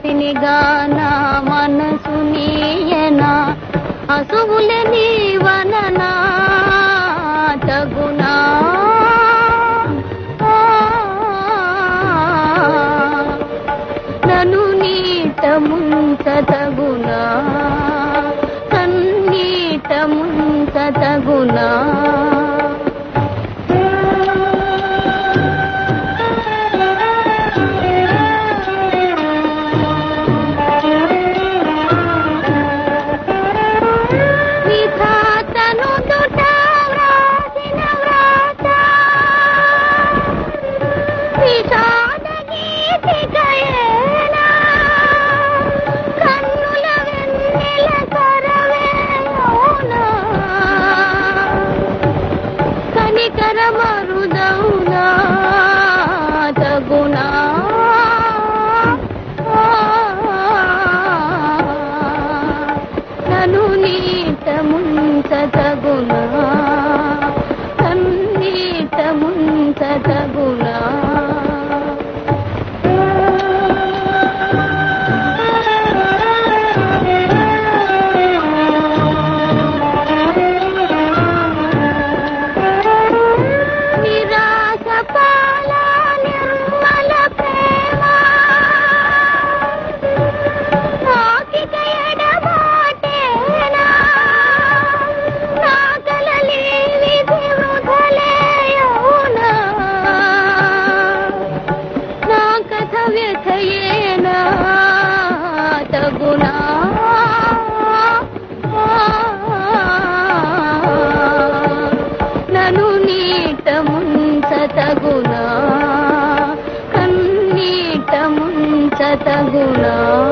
దాసినిగా నా మనసు నీయనా అసువుల నీవననా తగునా నను నీట ముంచ తగునా కన్నీట ముంచ తగునా విధాతను దుట వ్రాసిన వ్రాత విషాద గీతికయేనా కన్నుల వెన్నెల కరవేయౌనా కనికర మరుదౌనా తగునా నను నీట ముంచ తగునా కన్నీట ముంచ తగునా నిరాశ పాల నిర్మల ప్రేమ నాకిక ఎడబాటేనా నా కలలేవి వృధలేయౌనా నా కథ వ్యథయేనా తగునా నను నీట ముంచ తగునా కన్నీట ముంచ తగునా